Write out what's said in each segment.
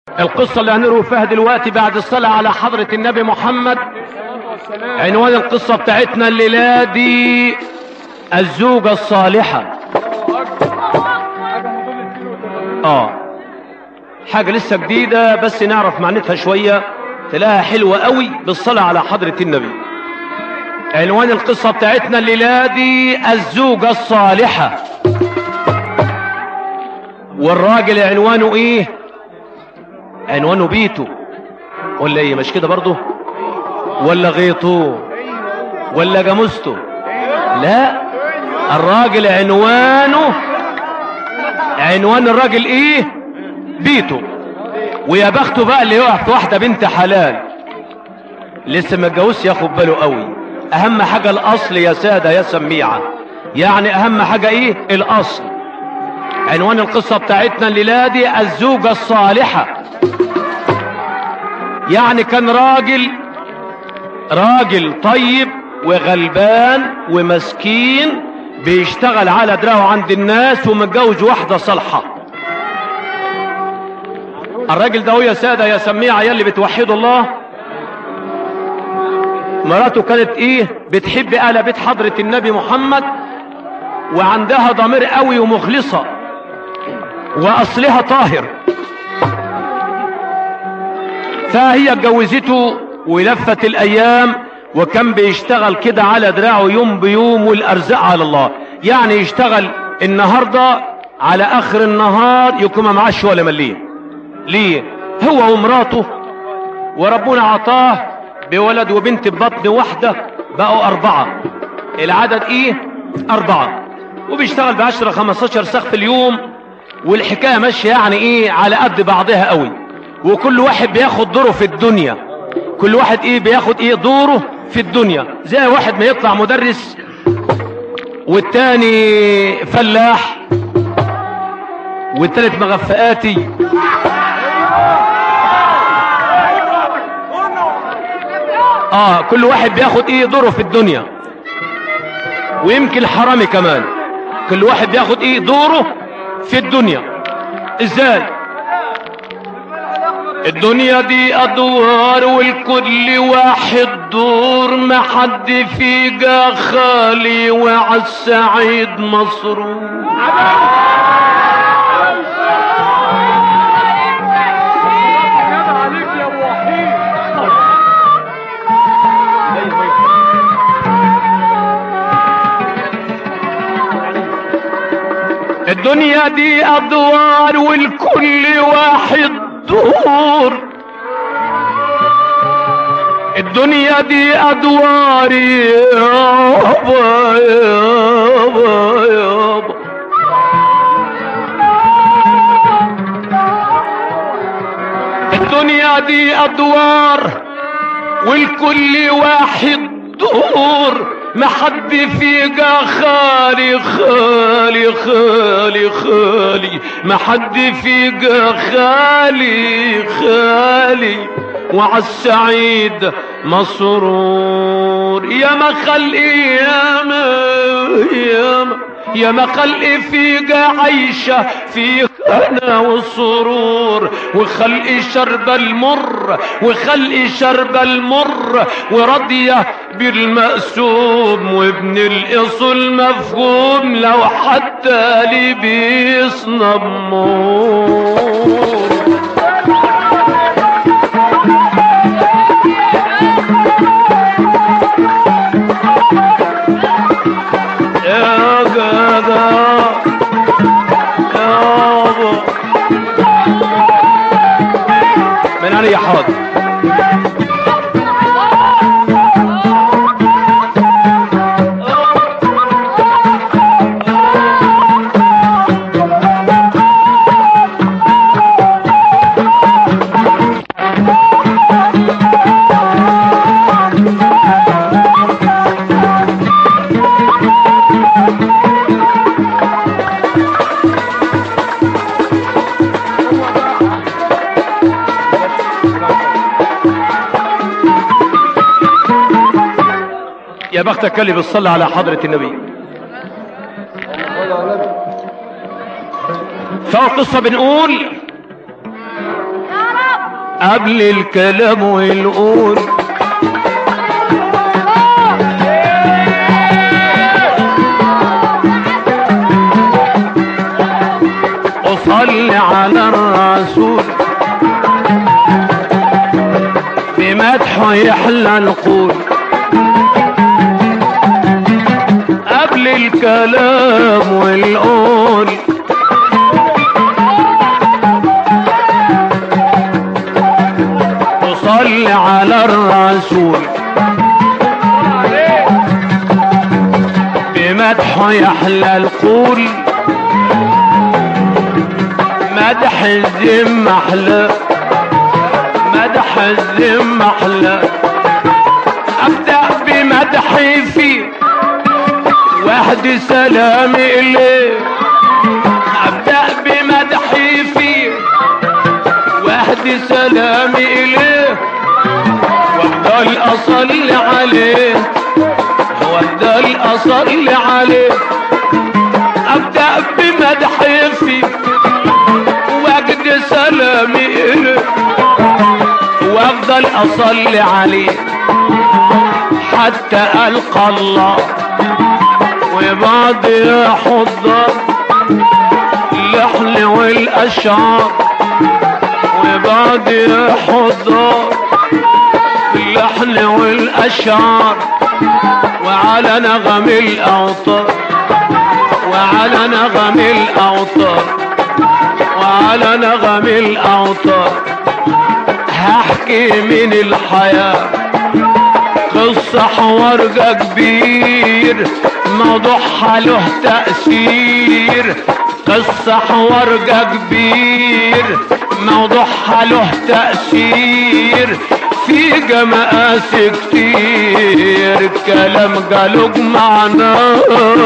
القصة اللي هنروي فيها دلوقتي بعد الصلاة على حضرة النبي محمد عنوان القصة بتاعتنا الليلة دي الزوجة الصالحة اه حاجة لسه جديدة بس نعرف معناتها شوية تلاقيها حلوة قوي بالصلاة على حضرة النبي عنوان القصة بتاعتنا الليلة دي الزوجة الصالحة والراجل عنوانه ايه عنوانه بيته ولا ايه مش كده برضه ولا غيطه ولا جاموسته لا الراجل عنوانه عنوان الراجل ايه بيته ويا بخته بقى اللي يقع في واحده بنت حلال لسه ما اتجوزش ياخد باله قوي اهم حاجه الاصل يا ساده يا سميعه يعني اهم حاجه ايه الاصل عنوان القصه بتاعتنا الليله دي الزوجه الصالحه يعني كان راجل راجل طيب وغلبان ومسكين بيشتغل على دراعه عند الناس ومتجوز واحده صالحه الراجل ده هو يا ساده يا سميعه يا اللي بتوحدوا الله مراته كانت ايه بتحب اهل بيت حضره النبي محمد وعندها ضمير قوي ومخلصه واصلها طاهر فهي اتجوزته ولفت الايام وكان بيشتغل كده على دراعه يوم بيوم والارزاق على الله يعني يشتغل النهارده على اخر النهار يكون ما معاش ولا مليم ليه هو ومراته وربنا عطاه بولد وبنت ببطن واحده بقوا اربعه العدد ايه اربعه وبيشتغل بعشرة خمستاشر ساق في اليوم والحكايه ماشيه يعني ايه على قد بعضها قوي وكل واحد بياخد دوره في الدنيا كل واحد ايه بياخد ايه دوره في الدنيا زي واحد ما يطلع مدرس والتاني فلاح والتالت مغفقاتي اه كل واحد بياخد ايه دوره في الدنيا ويمكن حرامي كمان كل واحد بياخد ايه دوره في الدنيا ازاي الدنيا دي ادوار والكل واحد دور ما حد فيجا خالي وعالسعيد مصروف الدنيا دي ادوار والكل واحد دور الدنيا دي ادوار يابا يابا يابا الدنيا دي ادوار والكل واحد دور ما حد فيجا خالي خالي خالي خالي ما حد فيجا خالي خالي وعالسعيد مسرور يا ما خلقي يا ما يا ما يا ما خلقي فيجا عايشة في هنا والسرور وخلقي شرب المر وخلقي شرب المر وراضية بالمقسوم وابن الاصل مفهوم لو حتى لي بيصنب مور يا جدع يابا من علي حاضر يا بختك اللي بتصلي على حضرة النبي فهو قصة بنقول قبل الكلام والقول وصلي على الرسول بمدحه يحلى القول قبل الكلام والقول وصلي على الرسول بمدحه يحلى القول مدح الذم احلى مدح الذم احلى ابدا بمدحي فيه واحد سلامي اليه ابدا بمدحي فيه واحد سلامي اليه وافضل اصلي عليه وافضل اصلي عليه ابدا بمدحي فيه واجد سلامي اليه وافضل اصلي عليه حتى القى الله وبعد يحضر اللحن والاشعار وبعد يحضر اللحن والاشعار وعلى نغم الاوتار وعلى نغم الاوتار وعلى نغم الاوتار هحكي من الحياة قصة حوارجة كبير موضوعها له تأثير قصة حوارجة كبير موضوعها له تأثير في جمقاس كتير كلام قالوا معناه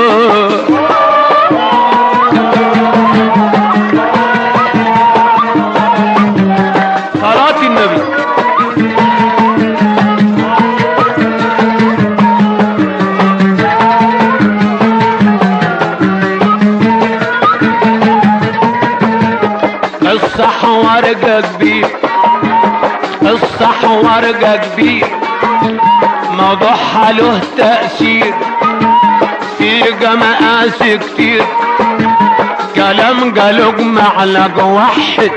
صلاة النبي الصح ورقة كبير الصح ورقة كبير موضوعها له تأثير في جمقاس كتير كلام قالوا معلق واحد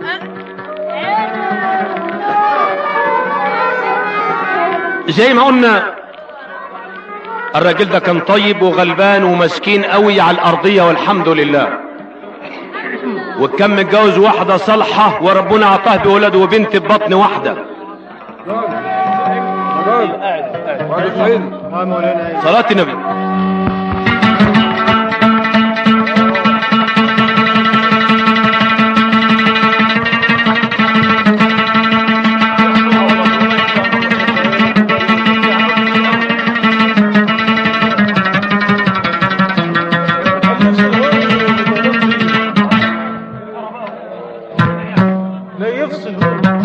زي ما قلنا الراجل ده كان طيب وغلبان ومسكين قوي على الارضيه والحمد لله وكان متجوز واحده صالحه وربنا اعطاه بولد وبنت ببطن واحده صلاه النبي لا يفصل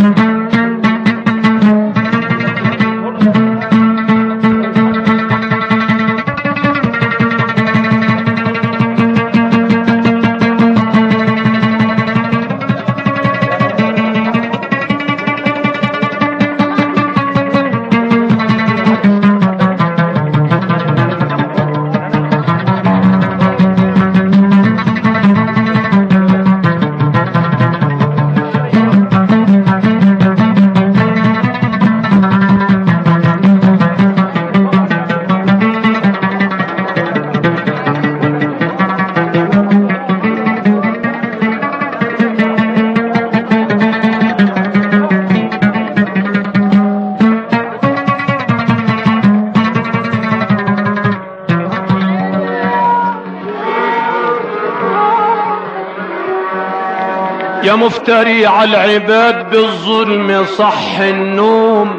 يا مفتري على العباد بالظلم صح النوم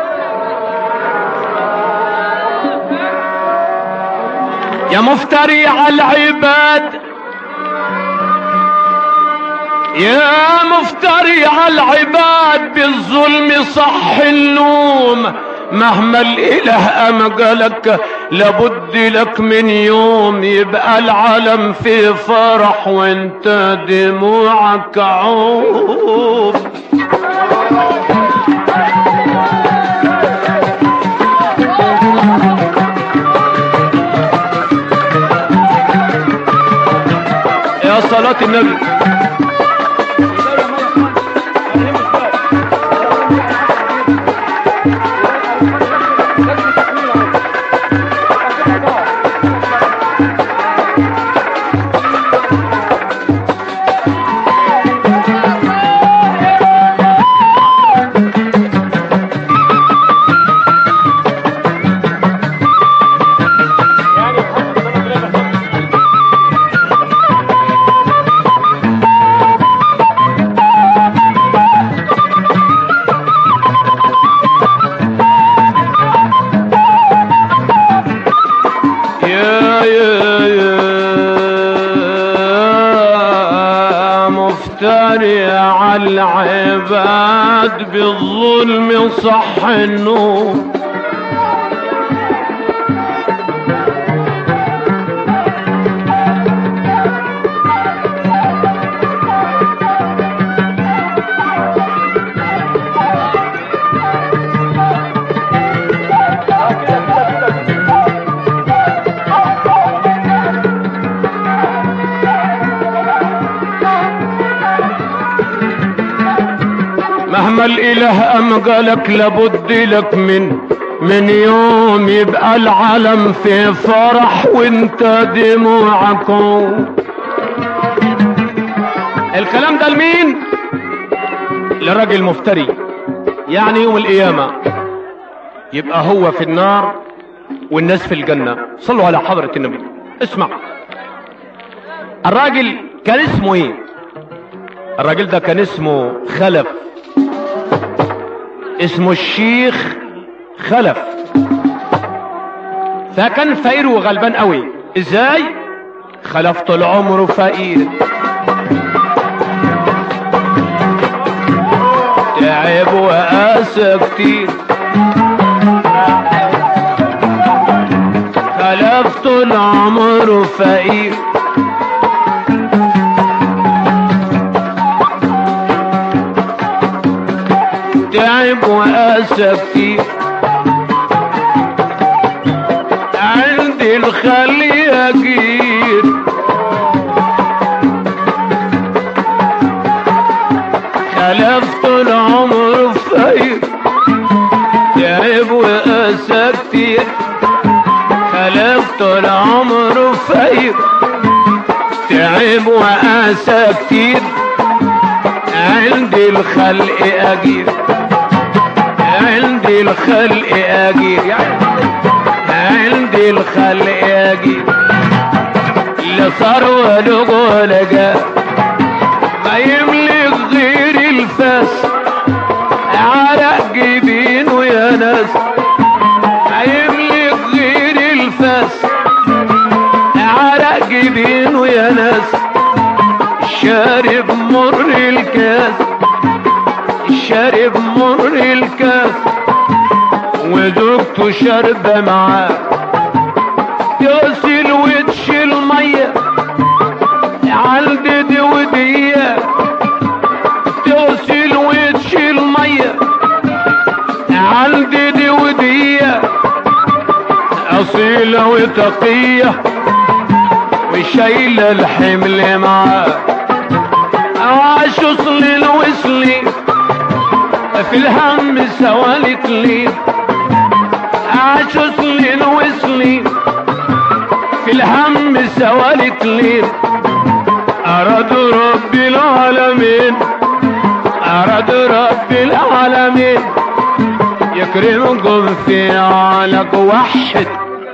يا مفتري على العباد يا مفتري على العباد بالظلم صح النوم مهما الاله امجلك لابد لك من يوم يبقى العالم في فرح وانت دموعك عوم صلاة النبي يا يا يا مفتري على العباد بالظلم صح النور مهما الاله ام قالك لابد لك من من يوم يبقى العالم في فرح وانت دموعك الكلام ده لمين لراجل مفتري يعني يوم القيامة يبقى هو في النار والناس في الجنة صلوا على حضرة النبي اسمع الراجل كان اسمه ايه الراجل ده كان اسمه خلف اسمه الشيخ خلف فكان فقير وغلبان قوي ازاي خلف طول عمره فقير تعب وقاسى كتير خلف طول عمره فقير تعب وقاسى كتير عندي الخلي اجير خلف طول عمره فقير تعب وقاسى كتير خلف طول عمره فقير تعب وقاسى كتير عندي الخلق اجير عندي الخلق اجير يعني عندي الخلق اجير اللي صار ولقوا لقى ما يملك غير الفاس عرق جبينه يا ناس ما يملك غير الفاس عرق جبينه يا ناس شارب مر الكاس شارب مر الكاس وزوجته شاربة معاه تغسل وتشيل مية عالدد ودية تغسل وتشيل مية عالدد ودية أصيلة وتقية وشايلة الحمل معاه عاش وصلي وصلي في الهم سوالك لي عاش وصلي وصلي في الهم سوالك لي أراد رب العالمين أراد رب العالمين يكرمكم في عالق وحد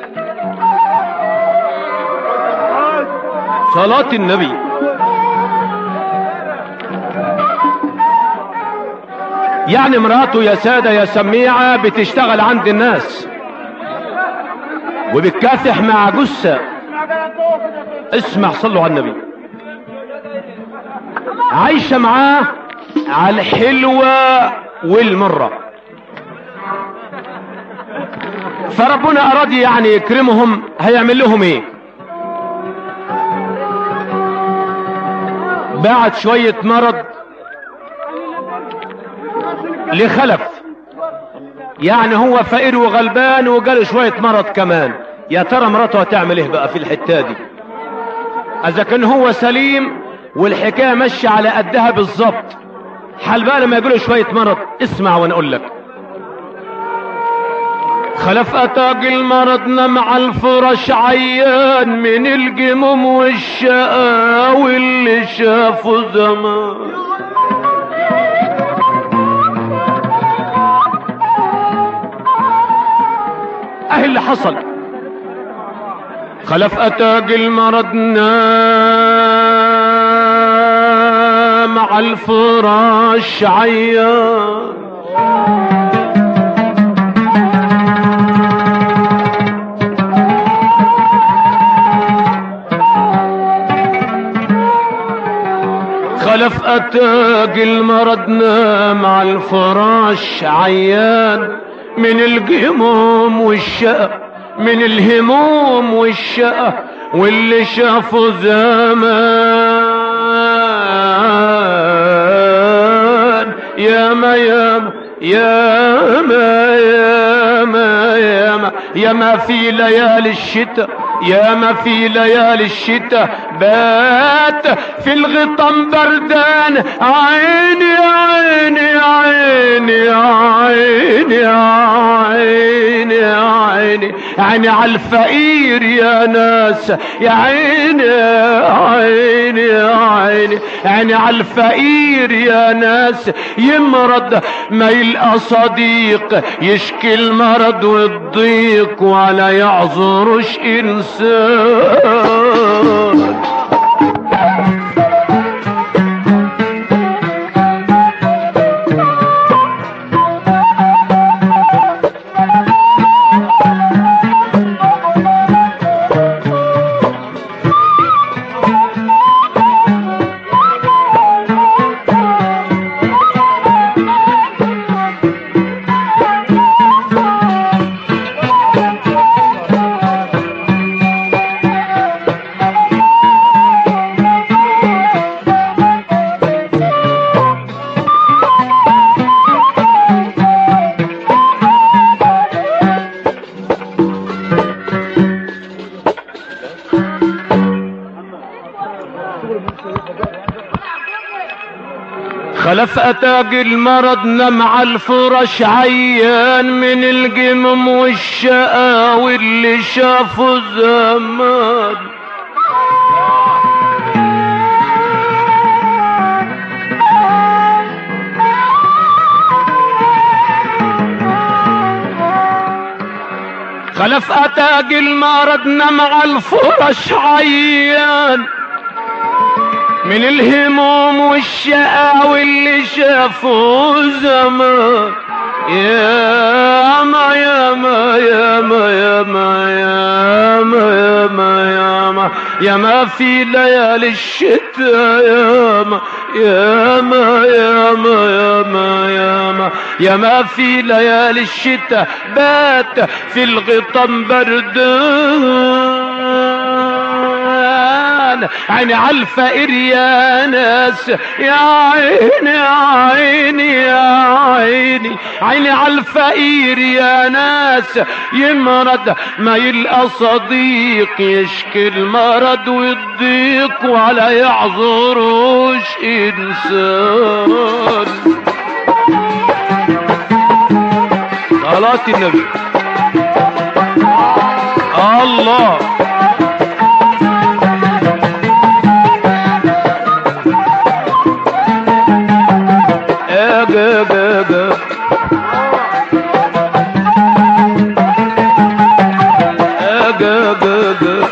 صلاة النبي يعني مراته يا سادة يا سميعة بتشتغل عند الناس وبتكافح مع جثة اسمع صلوا على النبي عايشة معاه على الحلوة والمرة فربنا أراد يعني يكرمهم هيعمل لهم ايه بعد شوية مرض لخلف يعني هو فقير وغلبان وجاله شوية مرض كمان يا ترى مراته هتعمل ايه بقى في الحتة دي اذا كان هو سليم والحكايه ماشيه على قدها بالظبط حال بقى لما يقولوا شويه مرض اسمع وانا اقول لك خلف اتاج المرض نام على الفرش عيان من الجموم والشقاوي اللي شافه زمان اهي اللي حصل خلف اتاج المرض نام على الفراش عيان خلف اتاج المرض نام على الفراش عيان من الجموم والشقى من الهموم والشقى واللي شافه زمان يا ما يا ما يا ما يا ما يا ما يا ما في ليالي الشتاء يا ما في ليالي الشتاء بات في الغطام بردان عيني عيني عيني عيني عيني عيني عيني على الفقير يا ناس يا عيني عيني عيني عيني على الفقير يا ناس يمرض ما يلقى صديق يشكي المرض والضيق ولا يعذرش انسان خلف اتاج المرض نام على الفرش عيان من الجمم والشقاوي اللي شافه زمان خلف اتاج المرض نام على الفرش عيان من الهموم والشقاوي اللي شافوا زمان يا ما يا ما يا ما يا ما يا ما يا ما يا ما يا ما في ليالي الشتاء يا ما يا ما يا ما يا ما يا ما يا ما في ليالي الشتاء بات في الغطام بردان عيني على الفقير يا ناس يا عيني يا عيني يا عيني عيني على الفقير يا ناس يمرض ما يلقى صديق يشكي المرض والضيق ولا يعذروش انسان صلاة النبي الله اجا اجا اجا اجا اجا اجا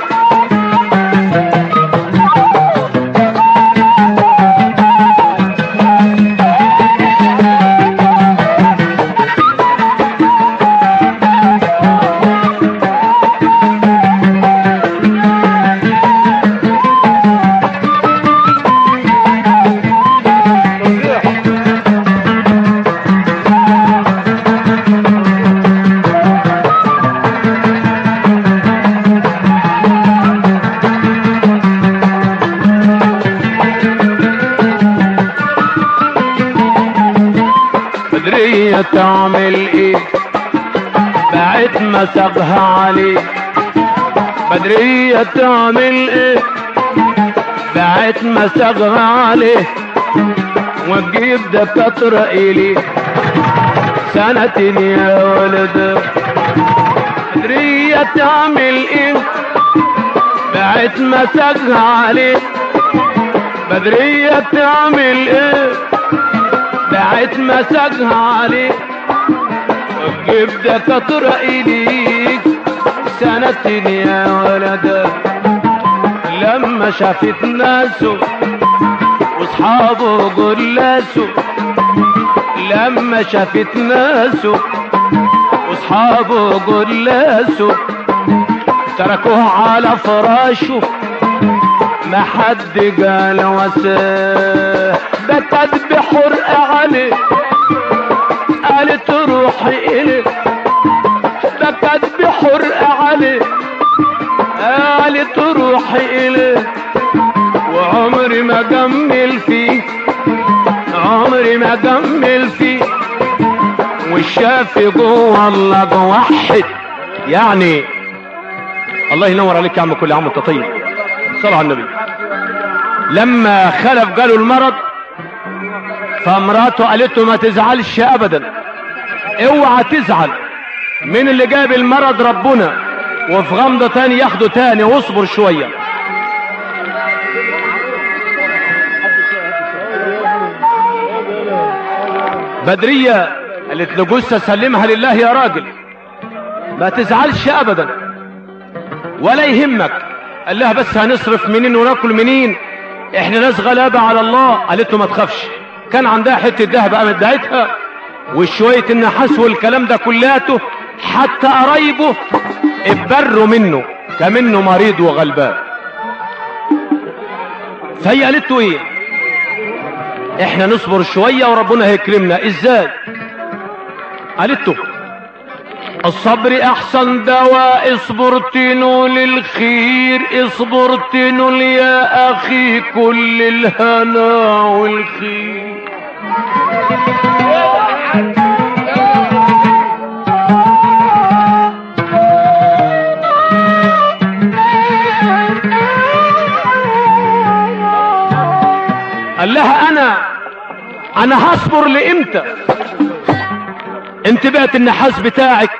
بدرية تعمل ايه بعد ما سابها عليه بدرية تعمل ايه بعت مساغها عليه وتجيب دكاترة إليه سنتين يا ولد بدرية تعمل ايه بعت مساجها عليه بدرية تعمل ايه بعت مساجها عليه وتجيب دكاترة إليك سنتين يا ولد لما شافت ناسه واصحابه جلاسه لما شافت ناسه واصحابه جلاسه تركوه على فراشه ما حد قال وساه بكت بحرق عليه قالت روحي إليه بكت بحرق عليه قالت روحي إليه وعمري ما جمل فيه عمري ما جمل فيه والشافي جوه الله جوحد يعني الله ينور عليك يا عم كل عام وانت طيب صلى على النبي لما خلف جاله المرض فمراته قالت له ما تزعلش ابدا اوعى تزعل من اللي جاب المرض ربنا وفي غمضة تاني ياخده تاني واصبر شوية بدرية قالت له جثة سلمها لله يا راجل ما تزعلش ابدا ولا يهمك قال لها بس هنصرف منين وناكل منين احنا ناس غلابة على الله قالت له ما تخافش كان عندها حتة ذهب قامت دعتها وشوية النحاس والكلام ده كلاته حتى قرايبه اتبروا منه كمنه مريض وغلبان فهي قالت له ايه احنا نصبر شوية وربنا هيكرمنا ازاي قالت له الصبر احسن دواء اصبر تنول الخير اصبر تنول يا اخي كل الهنا والخير قال لها انا انا هصبر لامتى انت بعت النحاس بتاعك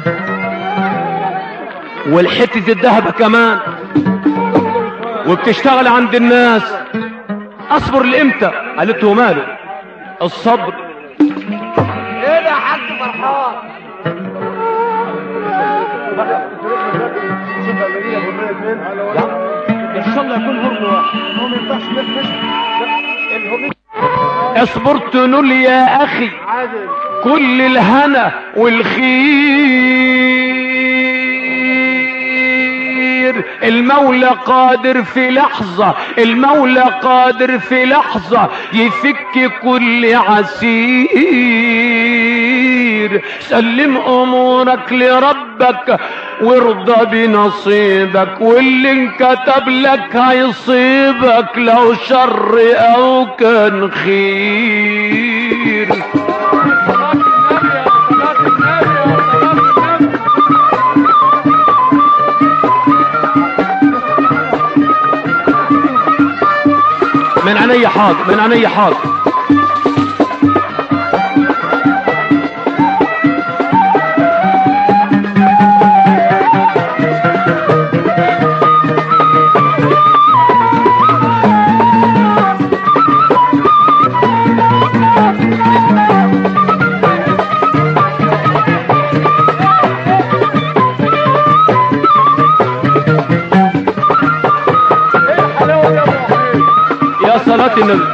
والحتة الذهب كمان وبتشتغل عند الناس اصبر لامتى قالت له ماله الصبر ايه ده يا حاج فرحان ان شاء الله يكون هرن واحد هو ما ينفعش نفس الهم اصبر تنول يا اخي عادل كل الهنا والخير المولى قادر في لحظة المولى قادر في لحظة يفك كل عسير سلم امورك لربك وارضى بنصيبك واللي انكتب لك هيصيبك لو شر او كان خير من عيني حاضر من عيني حاضر ايه الحلاوه يا ابو حميد يا صلاة النبي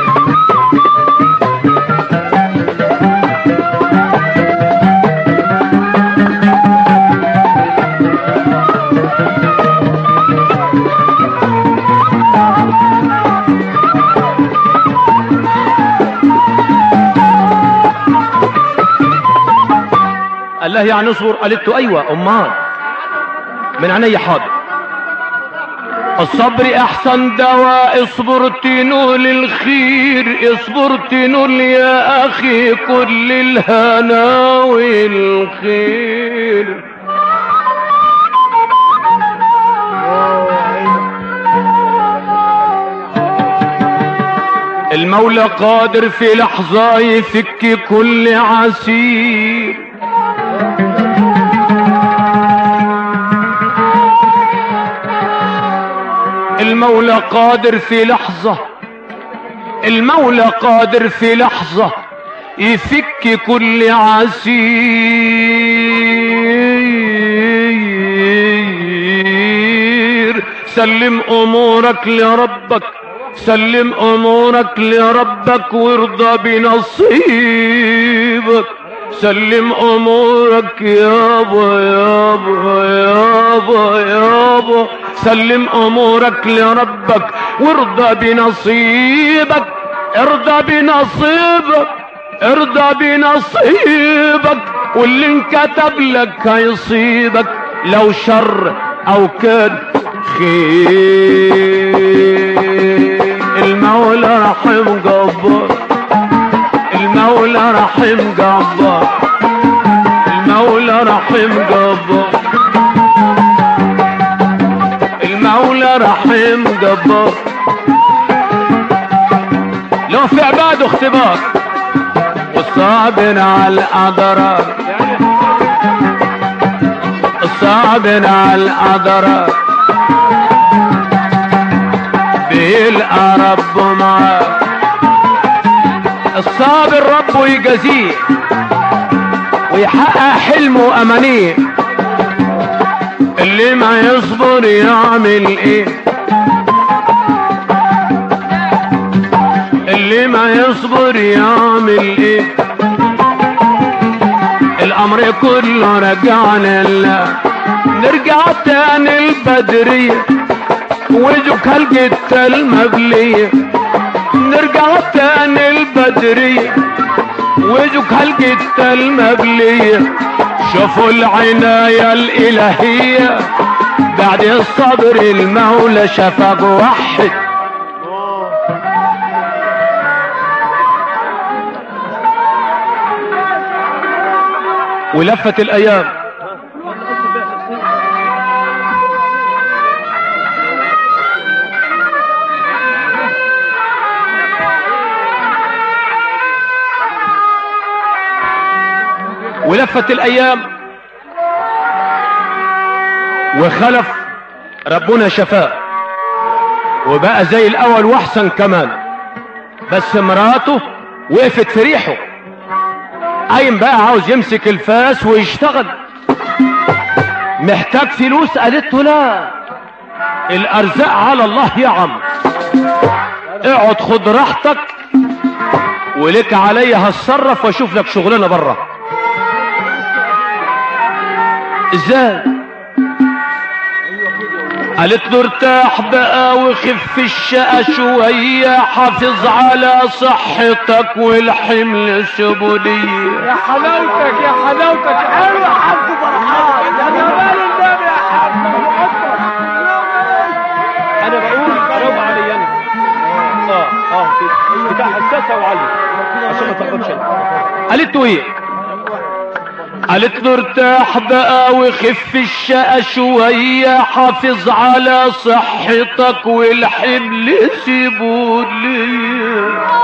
قال له يعني اصبر قالت له ايوه امال من عيني حاضر الصبر احسن دواء اصبر تنول الخير اصبر تنول يا اخي كل الهنا والخير المولى قادر في لحظة يفك كل عسير المولى قادر في لحظة المولى قادر في لحظة يفك كل عسير سلم امورك لربك سلم امورك لربك وارضى بنصيبك سلم امورك يابا يابا يابا يابا سلم امورك لربك وارضى بنصيبك ارضى بنصيبك ارضى بنصيبك واللي انكتب لك هيصيبك لو شر او كان خير المولى رحم جبار المولى رحم جبار المولى رحم جبار المولى رحم جبار لو في عباده اختبار والصابر على الأضرار الصابر على الأضرار بيلقى ربه معاه الصابر ربه يجازيه ويحقق حلمه وأمانيه اللي ما يصبر يعمل ايه اللي ما يصبر يعمل ايه الامر كله رجعنا لله نرجع تاني البدرية وجوك هالجتة المبلية نرجع تاني البدرية وجوك هالجتة المبلية شوفوا العناية الإلهية بعد الصبر المولى شفق وحد ولفت الأيام ولفت الأيام وخلف ربنا شفاه وبقى زي الأول وأحسن كمان بس مراته وقفت في ريحه قايم بقى عاوز يمسك الفاس ويشتغل محتاج فلوس قالت له لا الارزاق على الله يا عم اقعد خد راحتك ولك عليا هتصرف واشوف لك شغلانه بره ازاي قالت له ارتاح بقى وخف الشقة شوية حافظ على صحتك والحمل سبولية يا حلاوتك يا حلاوتك حلو يا حاج فرحان يا جمال النبي يا حاج انا بقول جاوب علي انا اه اه بتاع حساسه وعلي عشان ما تاخدش قالت له ايه قالت له ارتاح بقى وخف الشقة شوية حافظ على صحتك والحمل سيبولي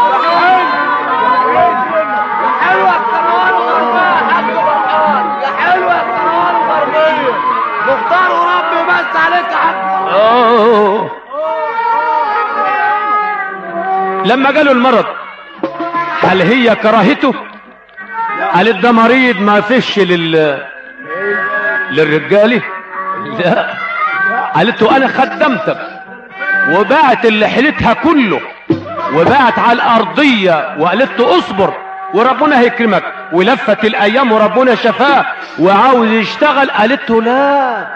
حلوة القنوان الغربية يا حاج فرحان يا حلوة القنوان الغربية مختار وربي بس عليك يا حاج آه. لما جاله المرض هل هي كراهته قالت ده مريض ما فيش لل للرجالي لا قالت له انا خدمتك وباعت اللي حيلتها كله وباعت على الارضيه وقالت له اصبر وربنا هيكرمك ولفت الايام وربنا شفاه وعاوز يشتغل قالت له لا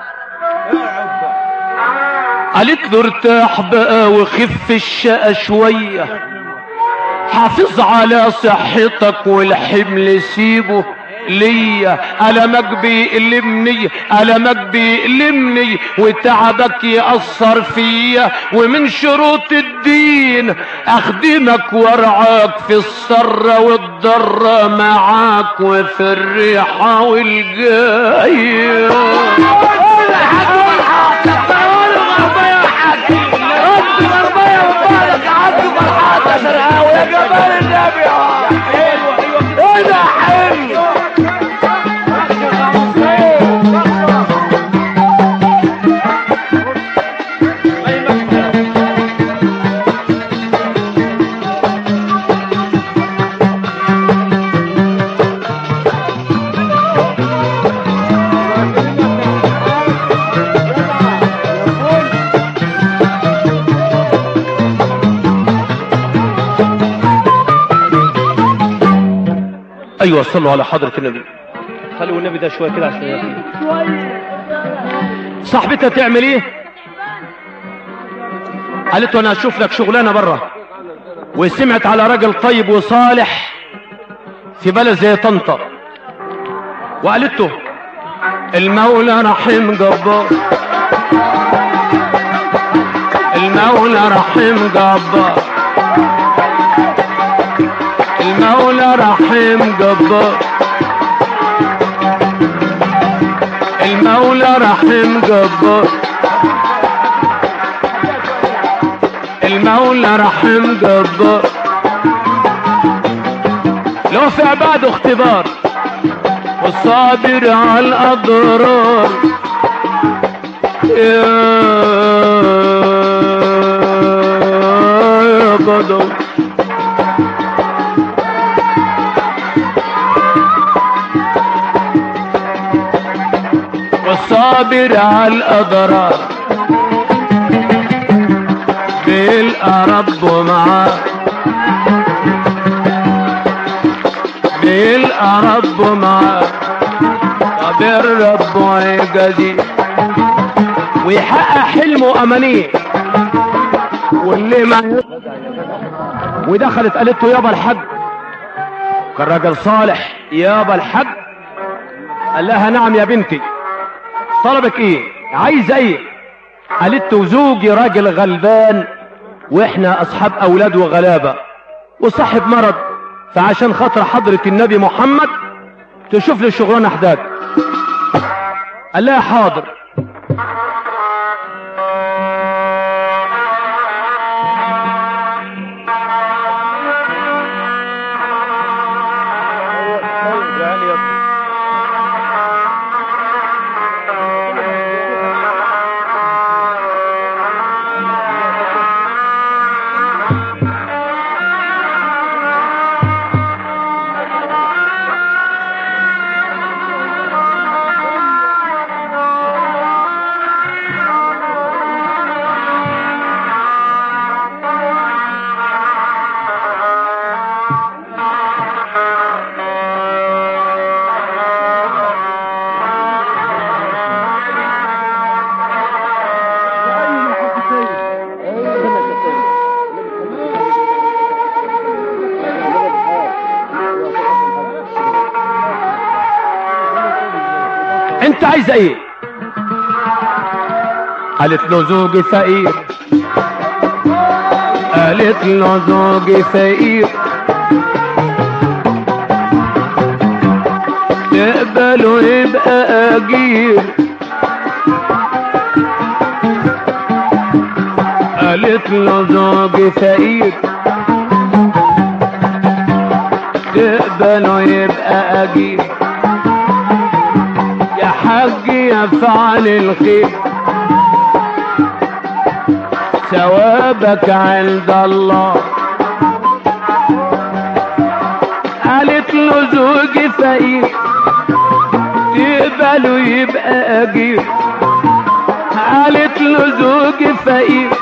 قالت له ارتاح بقى وخف الشقة شوية حافظ على صحتك والحمل سيبه ليا ألمك بيألمني ألمك بيألمني وتعبك يأثر فيا ومن شروط الدين أخدمك وارعاك في السرة والضرة معاك وفي الريحة والجاية قول يا حاج فرحان القنوان الغربية يا حاج رد غربية وبالك يا حاج فرحان يا شرقاوي على جمال النبي اه ايوه ايوه كده ايه ده حلو ايوه صلوا على حضرة النبي خلوا النبي ده شويه كده عشان ياكل صاحبتها تعمل ايه قالت له انا هشوف لك شغلانه بره وسمعت على راجل طيب وصالح في بلد زي طنطا وقالت له المولى رحيم جبار المولى رحيم جبار المولى رحيم جبار المولى رحيم جبار المولى رحيم جبار لو في عباده اختبار والصابر على الاضرار يا بدر والصابر على الأضرار بيلقى ربه معاه بيلقى ربه معاه صابر ربه يجازيه ويحقق حلمه وأمانيه واللي ما ودخلت قالت له يابا الحج كان راجل صالح يابا الحج قال لها نعم يا بنتي طلبك ايه عايزه ايه قالت له زوجي راجل غلبان واحنا اصحاب اولاد وغلابه وصاحب مرض فعشان خاطر حضرة النبي محمد تشوف لي شغلانه حداد قال لها حاضر انت عايزه ايه قالت له زوجي فقير قالت له زوجي فقير تقبله يبقى اجير قالت له زوجي فقير تقبله يبقى اجير يا حاج يا فعل الخير ثوابك عند الله قالت له زوجي فقير تقبله يبقى اجير قالت له زوجي فقير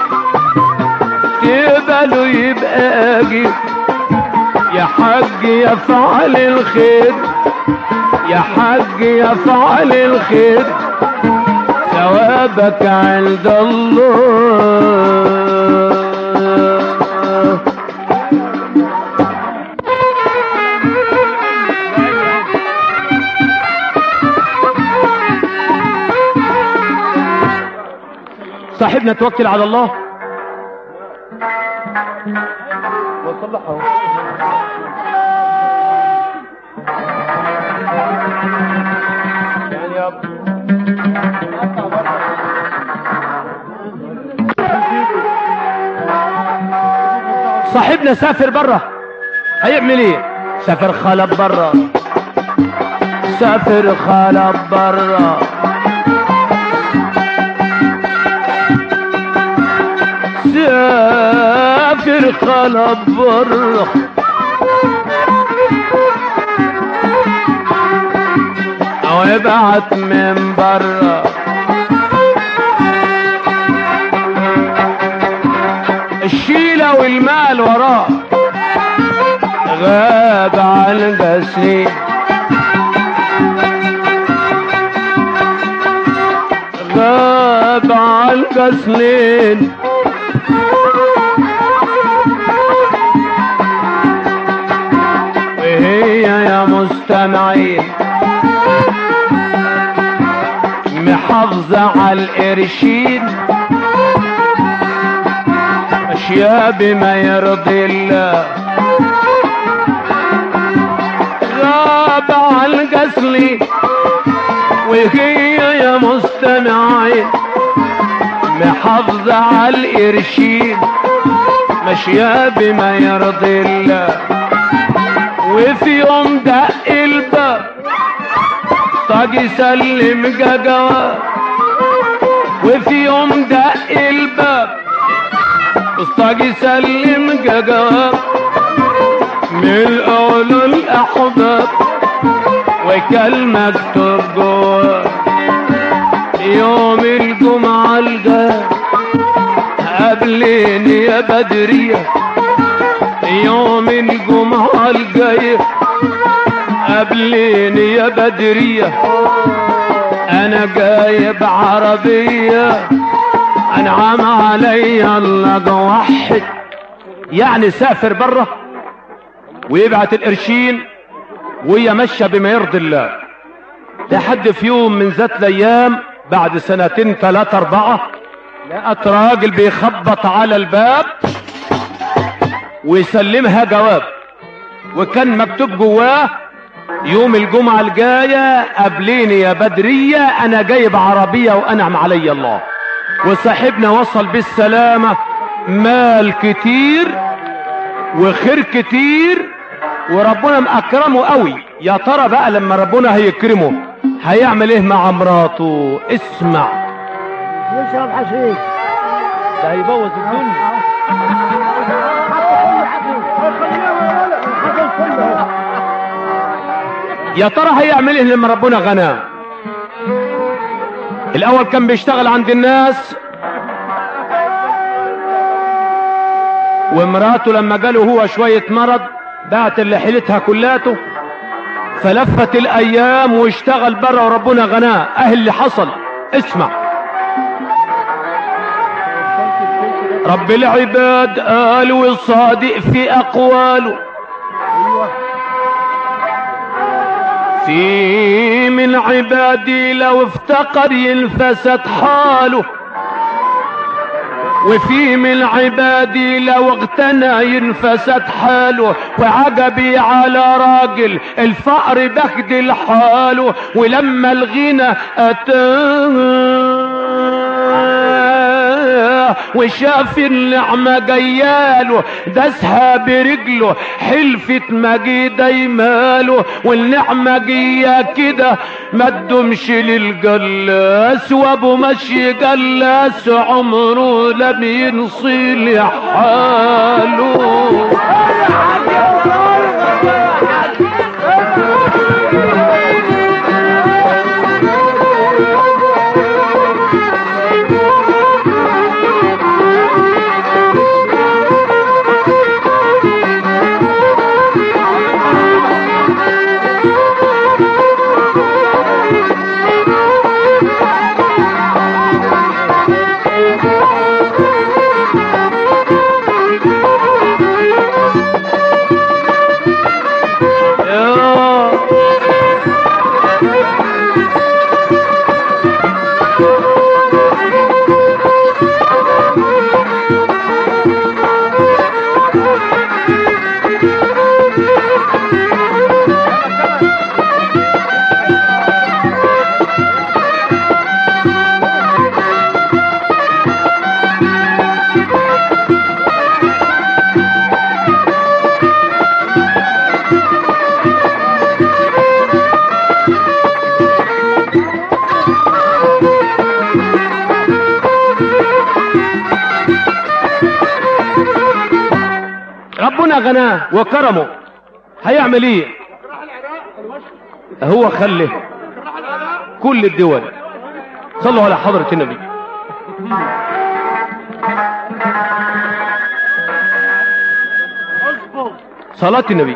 تقبله يبقى اجير يا حاج يا فعل الخير يا حاج يا فعل الخير ثوابك عند الله صاحبنا توكل على الله وصلحه يعني يا صاحبنا سافر بره هيعمل ايه سافر خلب برا سافر خلب برا سافر خلب برا او ابعت من برا الشيلة والمال وراه غاب عن سنين غاب عن سنين وهي يا مستمعين محافظة على القرشين ماشية بما يرضي الله غاب عن القسل وهي يا مستمعين محافظة على القرشين ماشية بما يرضي الله وفي يوم دق الباب طاق يسلم جواب وفي يوم دق الباب طاق يسلم جواب من أولو الأحباب وكان مكتوب جواه يوم الجمعة الجاي قابليني يا بدرية يوم الجمعة الجاية قابليني يا بدرية أنا جايب عربية أنعم علي الله واحد يعني سافر بره ويبعت القرشين وهي ماشيه بما يرضي الله لحد في يوم من ذات الايام بعد سنتين ثلاثة أربعة لقت راجل بيخبط على الباب ويسلمها جواب وكان مكتوب جواه يوم الجمعة الجاية قابليني يا بدرية أنا جايب عربية وأنعم علي الله وصاحبنا وصل بالسلامة مال كتير وخير كتير وربنا مأكرمه قوي يا ترى بقى لما ربنا هيكرمه هيعمل ايه مع مراته اسمع يشرب حشيش ده هيبوظ الدنيا يا ترى هيعمل ايه لما ربنا غناه الاول كان بيشتغل عند الناس ومراته لما جاله هو شوية مرض بعت اللي حيلتها كلاته فلفت الايام واشتغل بره وربنا غناه اه اللي حصل اسمع رب العباد قال والصادق في اقواله في من عبادي لو افتقر ينفست حاله وفي من عبادي لو اغتنى ينفست حاله وعجبي على راجل الفقر بخدل حاله ولما الغنى اتاه وشاف النعمة جياله دسها برجله حلفت مجيد يماله والنعمة جية كده ما تدومش للجلاس وابو مشي جلاس عمره لم ينصي حاله غناه وكرمه هيعمل ايه هو خله كل الدول صلوا على حضرة النبي صلاة النبي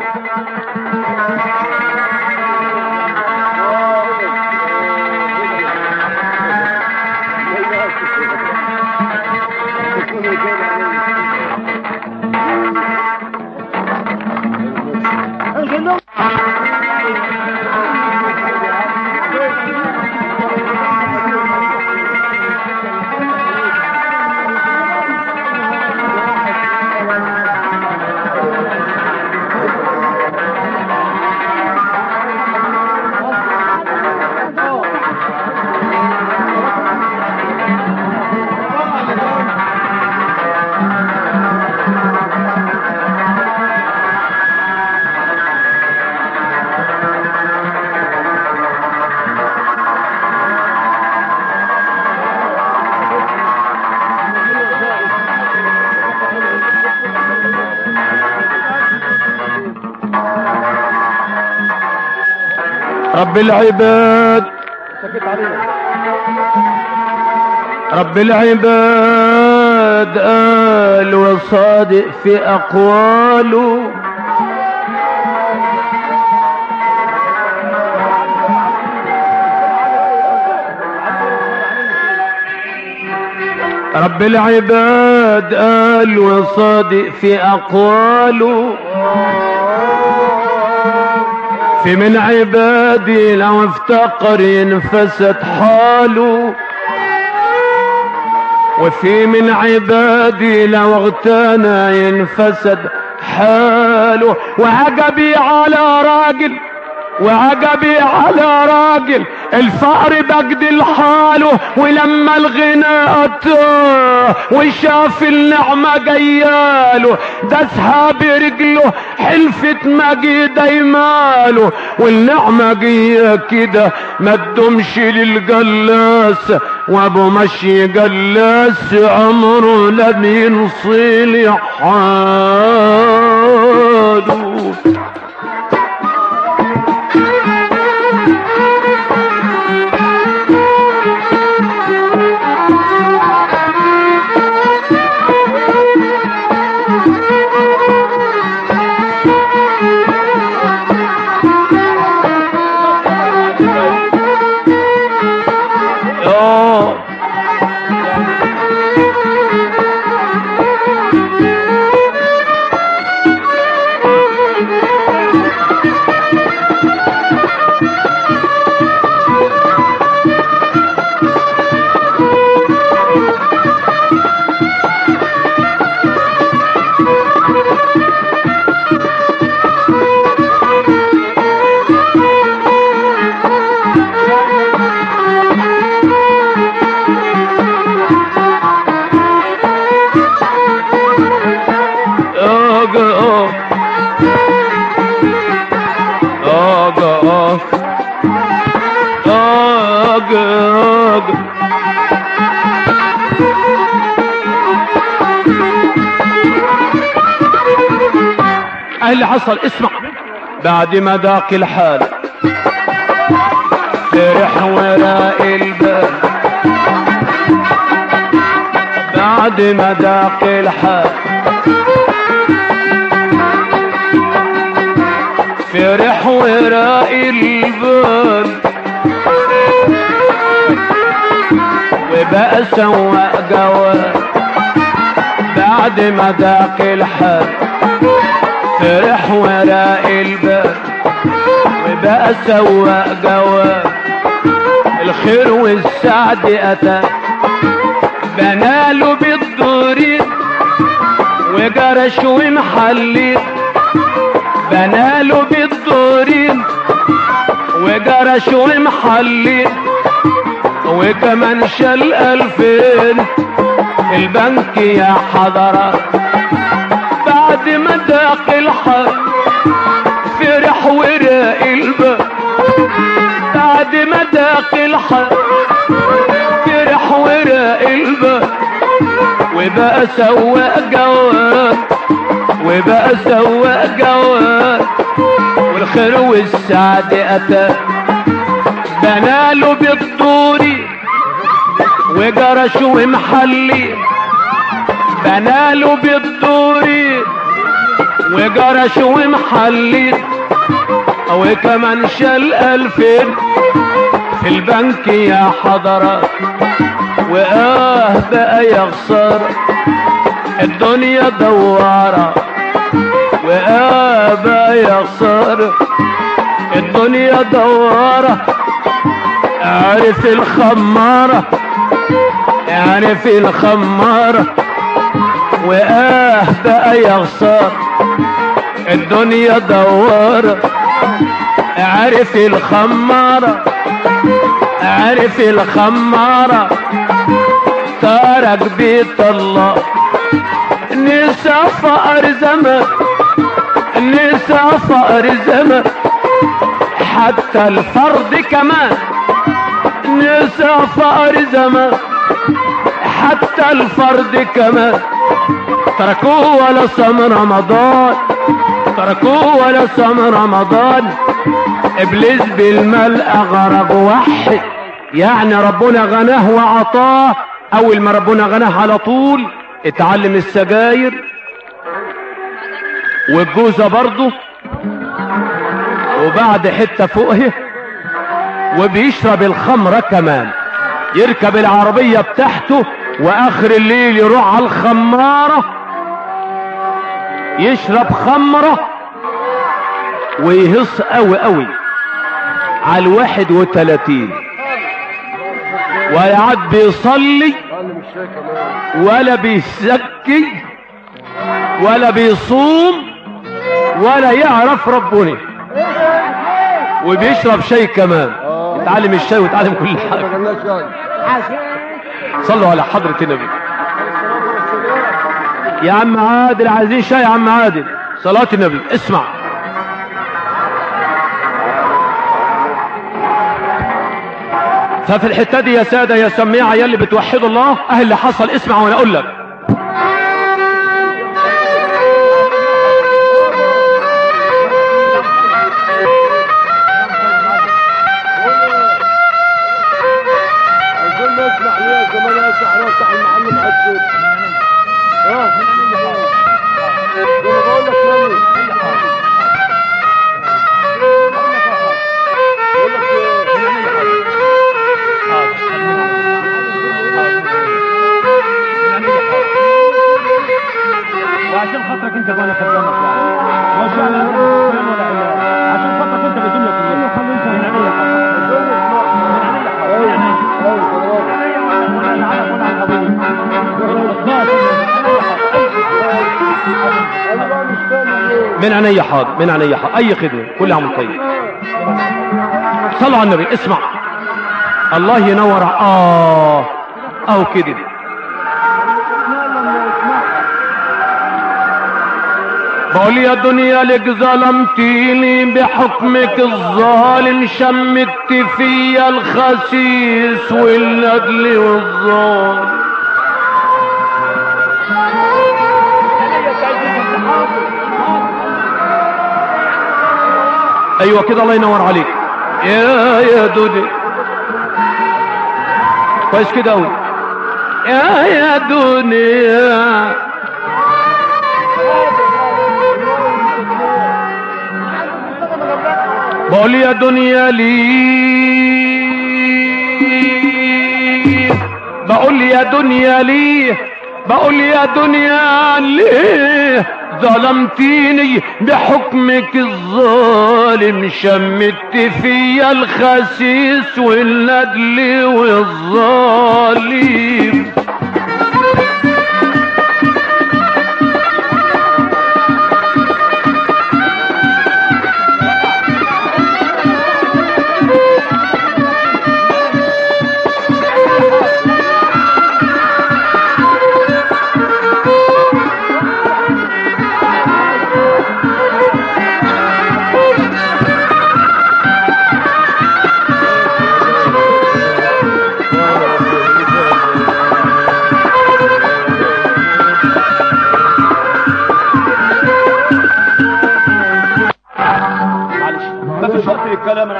رب العباد رب العباد قال وصادق في أقواله رب العباد قال وصادق في أقواله في من عبادي لو افتقر ينفست حاله وفي من عبادي لو اغتنى ينفسد حاله وعجبي على راجل وعجبي على راجل الفقر بجد حاله ولما الغنى اتاه وشاف النعمة جياله دسها برجله حلفة مجيد يماله والنعمة جاية كده ما تدومش للجلاس وابو مشي جلاس عمره لم ينصلح حاله آه. آجا آه. آجا آه. آجا آجا ايه اللي حصل اسمع بعد ما ذاق الحال فرح وراء الباب بعد ما ذاق الحال فرح وراء الباب وبقى سواق جواب بعد ما ذاق الحال فرح وراء الباب وبقى سواق جواب الخير والسعد اتى بناله بالدورين وجرش ومحلين بناله بالدورين وجرش ومحلين وكمان شال ألفين في البنك يا حضرات بعد ما داق الحر فرح وراء الباب بعد ما داق الحر فرح وراء الباب وبقى سواق جواب وبقى سواق جواد والخير والسعد اتى بناله بالدوري وجرش ومحلي بناله بالدوري وجرش ومحلي وكمان شال الفين في البنك يا حضرة واه بقى يخسر الدنيا دوارة واه بقى يخسر الدنيا دوارة عرف الخمارة عرف الخمارة واه بقى يخسر الدنيا دوارة عرف الخمارة عرف الخمارة ترك بيت الله نسى فقر زمن نسى فقر زمن حتى الفرد كمان نسى فقر زمن حتى الفرد كمان تركوه ولا صام رمضان تركوه ولا صام رمضان ابليس بالمال اغرق وحد يعني ربنا غناه وعطاه اول ما ربنا غناه على طول اتعلم السجاير والجوزة برضه وبعد حتة فوقه وبيشرب الخمرة كمان يركب العربية بتاعته واخر الليل يروح على الخمارة يشرب خمرة ويهص قوي قوي على الواحد وتلاتين ولا عاد بيصلي ولا بيزكي ولا بيصوم ولا يعرف ربنا وبيشرب شاي كمان يتعلم الشاي ويتعلم كل حاجة صلوا على حضرة النبي يا عم عادل عايزين شاي يا عم عادل صلاة النبي اسمع ففي الحتة دي يا سادة يا سميعة يا اللي بتوحدوا الله اهل اللي حصل اسمع وانا اقول لك عايزين نسمع ليه كمان يا سحر افتح المعلم حسين ها انا بقول لك ماني بقول لك وعشان خاطرك انت وانا خدامك يعني مش على فلان ولا عيال عشان خاطرك انت بالدنيا كلها من عينيا حاضر من عينيا حاضر من عينيا حاضر ولا العرب ولا القبيل انا بقى مش فاهم ليه من عينيا حاضر من عينيا حاضر اي خدمة كل عام وانت طيب صلوا على النبي اسمع الله ينور اه او كده بقول يا دنيا لك ظلمتيني بحكمك الظالم شمت فيا الخسيس والندل والظالم ايوه كده الله ينور عليك يا يا دنيا كويس كده قوي يا يا دنيا بقول يا دنيا ليه بقول يا دنيا ليه بقول يا دنيا ليه ظلمتيني بحكمك الظالم شمت فيا الخسيس والندل والظالم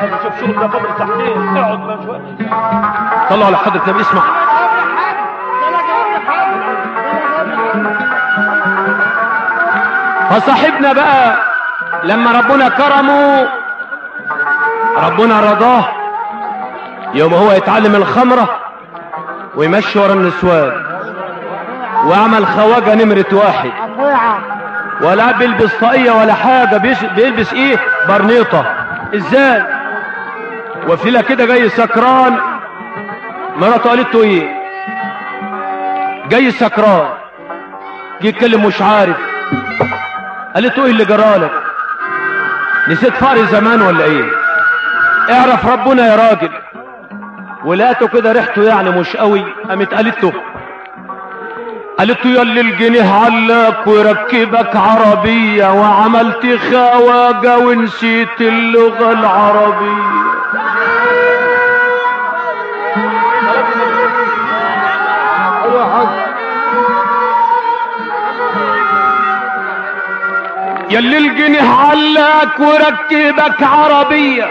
عايز اشوف شغل ده فضل ساعتين اقعد بقى شويه صلوا على حضرة النبي اسمع فصاحبنا بقى لما ربنا كرمه ربنا رضاه يوم هو يتعلم الخمرة ويمشي ورا النسوان وعمل خواجة نمرة واحد قطيعة ولا بيلبس طاقية ولا حاجة بيش- بيلبس ايه برنيطة ازاي وفيلا كده جاي سكران مراته قالت له ايه جاي سكران جه يتكلم مش عارف قالت له ايه اللي جرالك نسيت فقر زمان ولا ايه اعرف ربنا يا راجل ولقيته كده ريحته يعني مش قوي قامت قالت له قالت له ياللي الجنيه علاك ويركبك عربية وعملت خواجة ونسيت اللغة العربية ايوه يا حاج ياللي الجنيه علاك وركبك عربية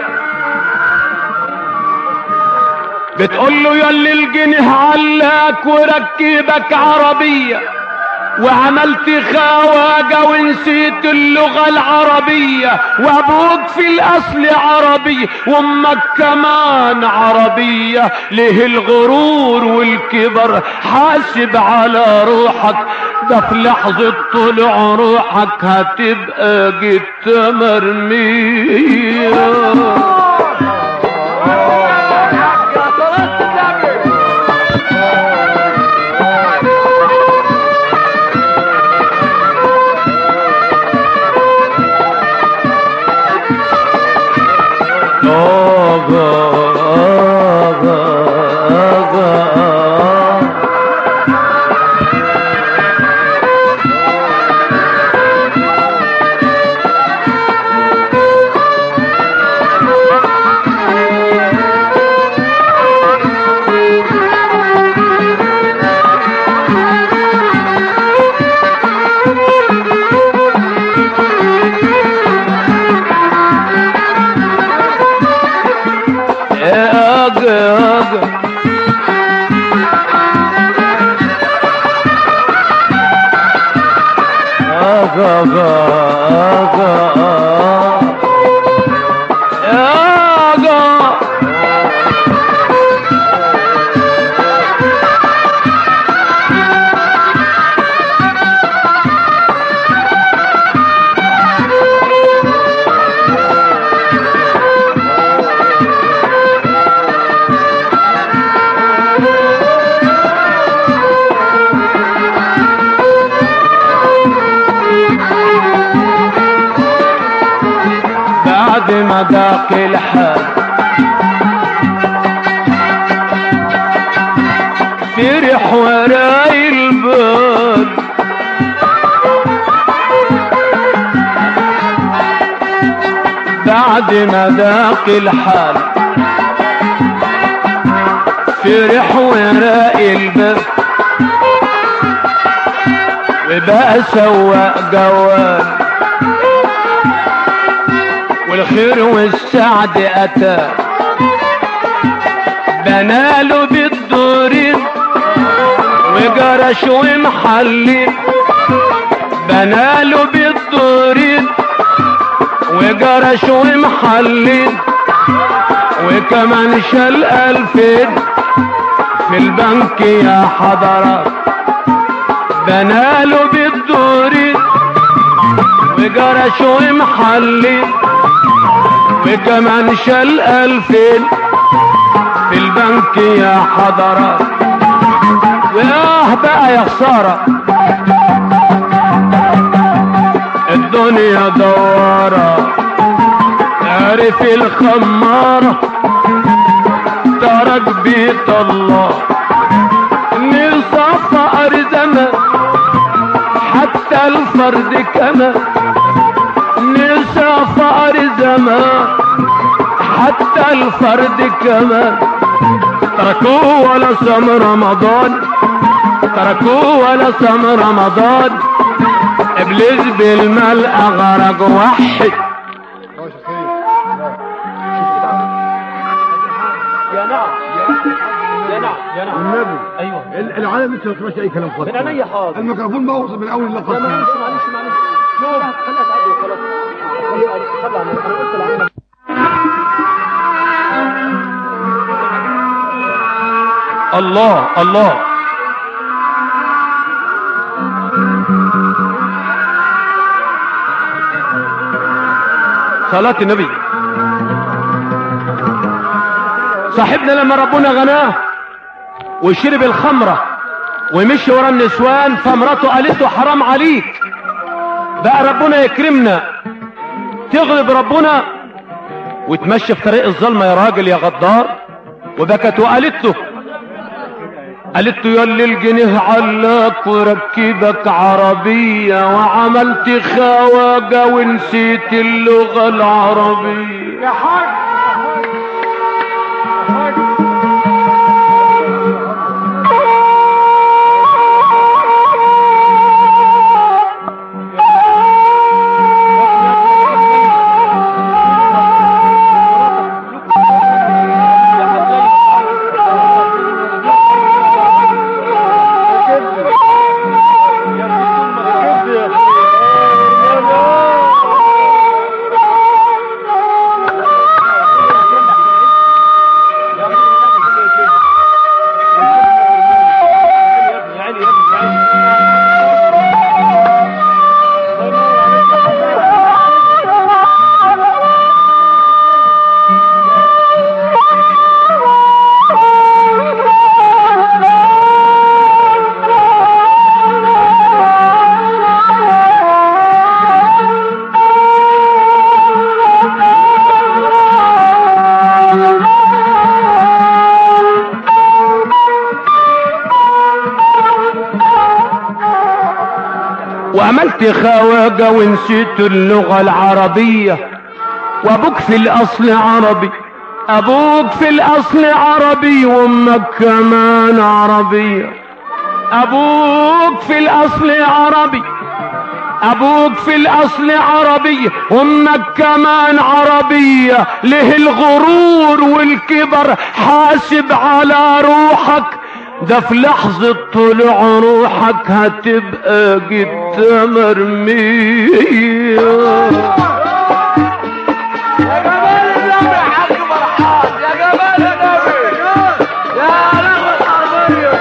بتقول له ياللي الجنيه علاك وركبك عربية وعملت خواجة ونسيت اللغة العربية وابوك في الاصل عربي وامك كمان عربية ليه الغرور والكبر حاسب على روحك ده في لحظة طلوع روحك هتبقى جت مرمية يا صلاة النبي آغا آغا آغا آغا آغا آغا آغا آغا آغا بعد ما ضاق الحال فرح وراي البال بعد ما ضاق الحال فرح وراء الباب وبقى سواق جوال والخير والسعد اتى بناله بالدورين وجرش ومحلي بناله بالدورين وجرش ومحلي وكمان شال ألفين في البنك يا حضرات بناله بالدورين وجرش ومحلي وكمان شال ألفين في البنك يا حضرات وياه بقى يا خسارة الدنيا دوارة عرف الخمارة ترك بيت الله نصف فقر زمان حتى الفرد كمان نسى فقر زمان حتى الفرد كمان تركوه ولا صام رمضان تركوه ولا صام رمضان ابليس بالمال اغرق وحي هو شخصية لا شوف بتاع يا نعم يا نعم يا نعم النبي ايوه ال- العالم انت ما تسمعش اي كلام خالص من عينيا حاضر الميكروفون موصل من اول لا اللقاء معلش معلش معلش شوف خليها تعدي وخلاص خليها خليها انا قلت لها الله الله صلاة النبي صاحبنا لما ربنا غناه وشرب الخمرة ومشي ورا النسوان فمراته قالت له حرام عليك بقى ربنا يكرمنا تغلب ربنا وتمشي في طريق الظلمة يا راجل يا غدار وبكت وقالت له قالت له يا اللي الجنيه علاك وركبك عربية وعملت خواجة ونسيت اللغة العربية يا حاج يا عيني يا ابني يا عيني وعملت خواجة ونسيت اللغة العربية وابوك في الاصل عربي ابوك في الاصل عربي وامك كمان عربية ابوك في الاصل عربي ابوك في الاصل عربي امك كمان عربية له الغرور والكبر حاسب على روحك ده في لحظة طلوع روحك هتبقى جدة مرمية يا جمال النبي يا حاج فرحان يا جمال النبي يا نغمة حربية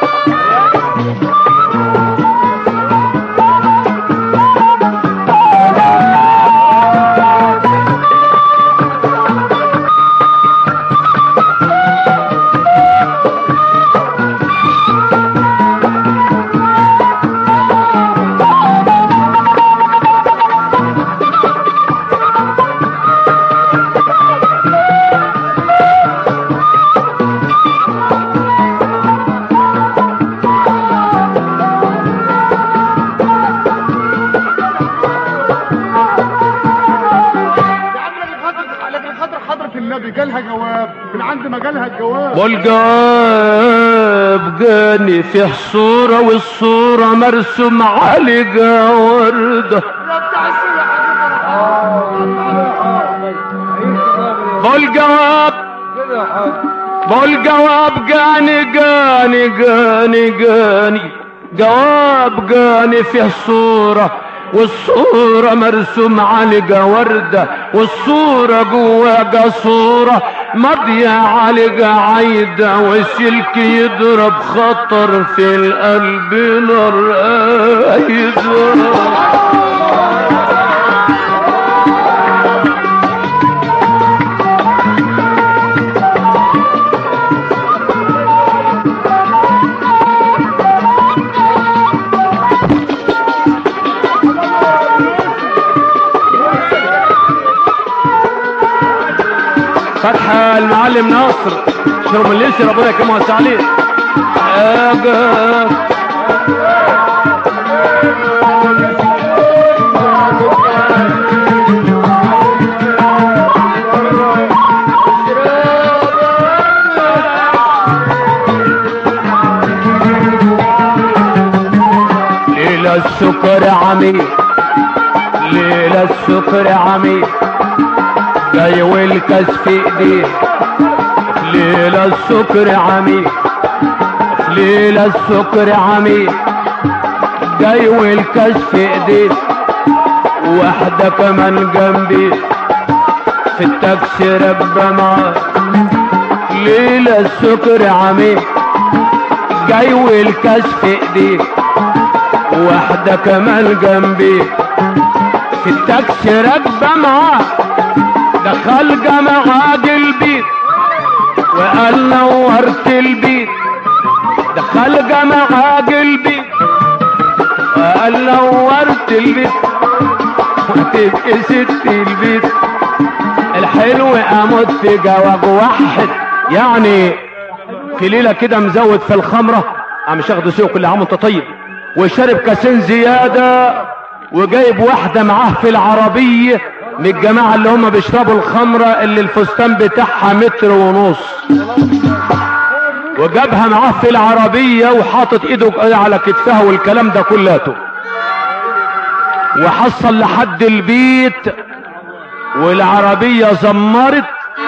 يا عم لكن خاطر لكن خاطر حضرة النبي جالها جواب من عند ما جالها الجواب والجواب جاني فيه صورة والصورة مرسوم عليها وردة يا بتاع السوق يا حاج فرحان والجواب والجواب جاني جاني جاني جاني جواب جاني فيه صورة والصورة مرسوم عليها وردة والصورة جواها صورة ماضية عليها عايدة وسلك يضرب خطر في القلب نار قايدة فتحة المعلم ناصر شرب الليسي ربنا يكرمه ويوسع عليه أجا ليلة السكر عميق ليلة السكر عميق جاي والكاس في ايديه ليلة السكر عميق في ليلة السكر عميق جاي والكاس في ايديه واحدة كمان جنبي في التاكسي ربة معاه ليلة السكر عميق جاي والكاس في ايديه واحدة كمان جنبي في التاكسي راكبة معاه دخل جماعة البيت وقال نورت البيت دخل جماعة البيت وقال نورت البيت وتبقي ست البيت الحلو اموت في جواب واحد يعني في ليله كده مزود في الخمره قام شاخده سوق كل عام وانت طيب وشرب كاسين زياده وجايب واحده معاه في العربيه من الجماعه اللي هم بيشربوا الخمره اللي الفستان بتاعها متر ونص وجابها معاه في العربيه وحاطط ايده على كتفها والكلام ده كلاته وحصل لحد البيت والعربية زمرت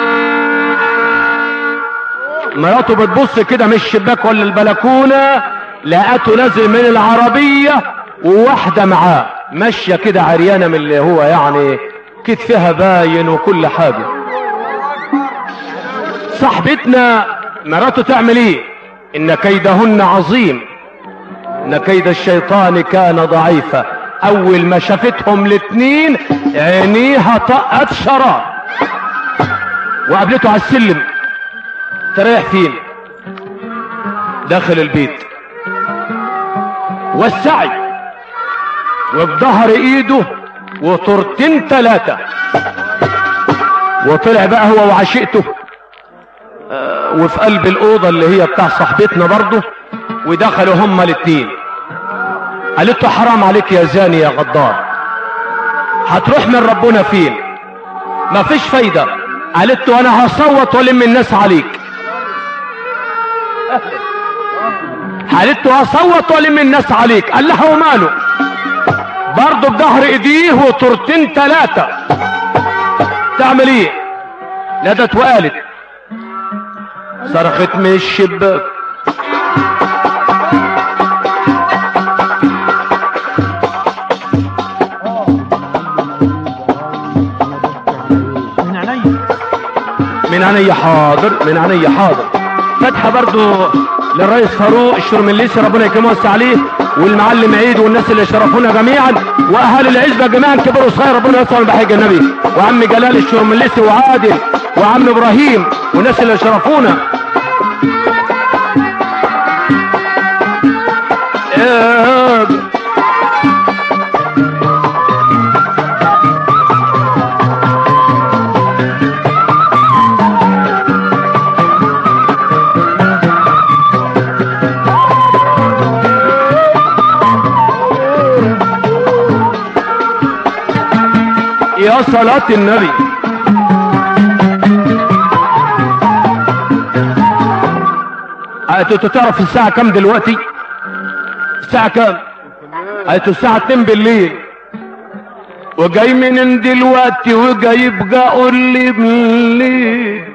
مراته بتبص كده من الشباك ولا البلكونة لقته نازل من العربية وواحدة معاه ماشية كده عريانة من اللي هو يعني كتفها باين وكل حاجة صاحبتنا مراته تعمل ايه ان كيدهن عظيم ان كيد الشيطان كان ضعيفا اول ما شافتهم الاتنين عينيها طقت شراب وقابلته على السلم تريح فين داخل البيت والسعي وبظهر ايده وطرتين ثلاثة وطلع بقى هو وعشيقته آه، وفي قلب الأوضة اللي هي بتاع صاحبتنا برضه ودخلوا هما الاتنين قالت له حرام عليك يا زاني يا غدار هتروح من ربنا فين مفيش فايدة قالت له انا هصوت والم الناس عليك قالت له هصوت والم الناس عليك قال لها وماله برضه بظهر ايديه وطرتين ثلاثة تعمل ايه نادت وقالت صرخت من الشباك من عينيا من عينيا حاضر من عينيا حاضر فتحة برضو للرئيس فاروق الشرمليسي ربنا يكرمه ويوسع عليه والمعلم عيد والناس اللي شرفونا جميعا واهالي العزبه جميعا كبار وصغير ربنا يوسع بحاجه النبي وعم جلال الشرمليسي وعادل وعم ابراهيم والناس اللي شرفونا إيه يا صلاة النبي انت تعرف الساعة كام دلوقتي الساعة كام قالت الساعة 2 بالليل وجاي من دلوقتي وجاي يبقى قول لي بالليل